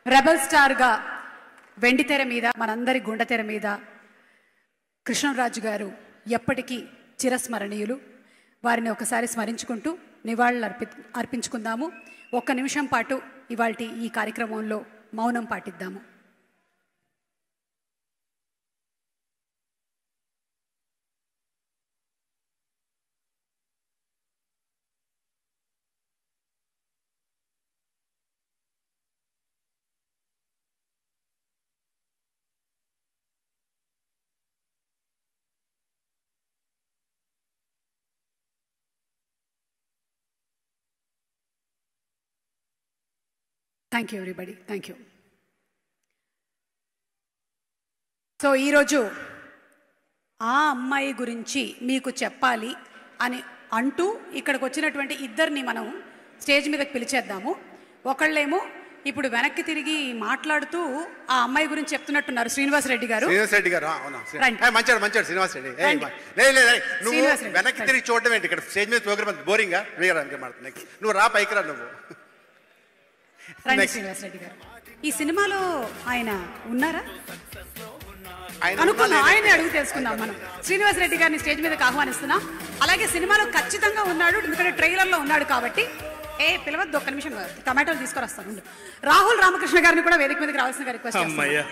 Rebel స్టార్గా వెండి తెర మీద మనందరి గుండె తెర మీద కృష్ణరాజు గారు ఎప్పటికీ చిరస్మరణీయులు వారిని ఒకసారి స్మరించుకుంటూ నివాళులు అర్పి అర్పించుకుందాము ఒక్క నిమిషం పాటు ఇవాళ ఈ కార్యక్రమంలో మౌనం పాటిద్దాము thank you everybody thank you so ఈరోజు ఆ అమ్మాయి గురించి మీకు చెప్పాలి అని అంటూ ఇక్కడికి వచ్చినటువంటి ఇద్దరిని మనం స్టేజ్ మీదకి పిలిచేద్దాము ఒకళ్ళేమో ఇప్పుడు వెనక్కి తిరిగి మాట్లాడుతూ ఆ అమ్మాయి గురించి చెప్తున్నట్టున్నారు శ్రీనివాస్ రెడ్డి గారు శ్రీనివాస్ రెడ్డి గారు ఆ, అవునా శ్రీ- రండి. ఏ, మంచివాడు మంచివాడు శ్రీనివాస్ రెడ్డి ఏ, రండి. లేదు లేదు లేదు. నువ్వు శ్రీనివాస్ రెడ్డి, వెనక్కి రండి. తిరిగి చూడడం ఏంటి ఇక్కడ స్టేజ్ మీద ప్రోగ్రామ్ బోరింగా నెక్స్ట్ నువ్వు రా పైకి రా నువ్వు రండి Next. శ్రీనివాస్ రెడ్డి గారు ఈ సినిమాలో ఆయన ఉన్నారా ఆయన అనుకున్నాం ఉన్నాడా ఆయన్ని అడుగు తెలుసుకుందాం మనం శ్రీనివాస్ రెడ్డి గారిని స్టేజ్ మీదకి ఆహ్వానిస్తున్నాం అలాగే సినిమాలో ఖచ్చితంగా ఉన్నాడు ఎందుకంటే ట్రైలర్లో ఉన్నాడు కాబట్టి ఏ పిలవద్దు ఒక్క నిమిషం టమాటోలు తీసుకొస్తాను ఉండు. రాహుల్ రామకృష్ణ గారిని కూడా వేదిక మీదకి రావాల్సిన రిక్వెస్ట్ చేస్తున్నాను అమ్మయ్యా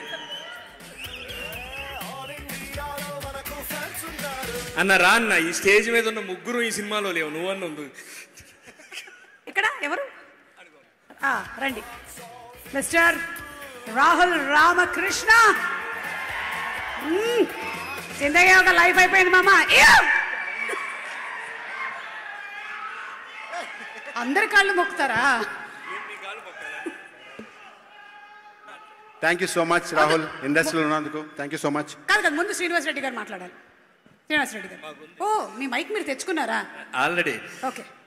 అన్న రా అన్న ఈ స్టేజ్ మీద ఉన్న ముగ్గురు ఈ సినిమాలో లేవు నువ్వన్న ఉంది ఇక్కడ ఎవరు ఆ, రండి మిస్టర్ రాహుల్ రామకృష్ణ మ్మ్. జిందగీ ఒక లైఫ్ అయిపోయింది మామ ఇయ్యో! అందరి కాళ్ళు మొక్కుతారా thank you so much Rahul ఇండస్ట్రీలో ఉన్నందుకు థ్యాంక్ యూ సో మచ్ కాదు కదా ముందు శ్రీనివాస్ రెడ్డి గారు మాట్లాడాలి శ్రీనివాస్ రెడ్డి గారు ఓ మీ మైక్ మీరు తెచ్చుకున్నారా ఆల్రెడీ ఓకే